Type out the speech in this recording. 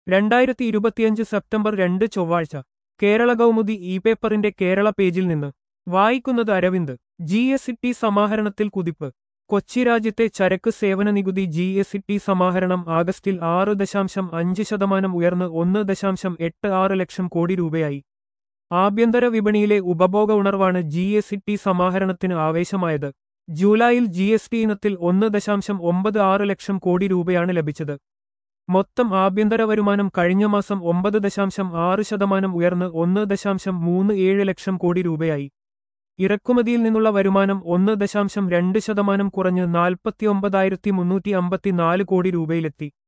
രണ്ടായിരത്തി ഇരുപത്തിയഞ്ച് സെപ്റ്റംബർ രണ്ട് ചൊവ്വാഴ്ച കേരള കൗമുദി ഇ പേപ്പറിന്റെ കേരള പേജിൽ നിന്ന് വായിക്കുന്നത് അരവിന്ദ് ജി എസ് ടി സമാഹരണത്തിൽ കുതിപ്പ് കൊച്ചി രാജ്യത്തെ ചരക്ക് സേവന നികുതി ജി എസ് ടി സമാഹരണം ആഗസ്റ്റിൽ ആറ് ദശാംശം അഞ്ച് ശതമാനം ഉയർന്ന് ഒന്ന് ദശാംശം എട്ട് ആറ് ലക്ഷം കോടി രൂപയായി ആഭ്യന്തര വിപണിയിലെ ഉപഭോഗ ഉണർവാണ് ജി എസ് ടി സമാഹരണത്തിന് ആവേശമായത് ജൂലൈയിൽ ജി എസ് ടി ഇനത്തിൽ ഒന്ന് ദശാംശം ഒമ്പത് ആറ് ലക്ഷം കോടി രൂപയാണ് ലഭിച്ചത് മൊത്തം ആഭ്യന്തര വരുമാനം കഴിഞ്ഞ മാസം ഒമ്പത് ദശാംശം ആറ് ശതമാനം ഉയർന്ന് ഒന്ന് ദശാംശം മൂന്ന് ഏഴ് ലക്ഷം കോടി രൂപയായി ഇറക്കുമതിയിൽ നിന്നുള്ള വരുമാനം ഒന്ന് ദശാംശം രണ്ട് ശതമാനം കുറഞ്ഞ് നാൽപ്പത്തിയൊമ്പതായിരത്തി മുന്നൂറ്റി അമ്പത്തിനാല് കോടി രൂപയിലെത്തി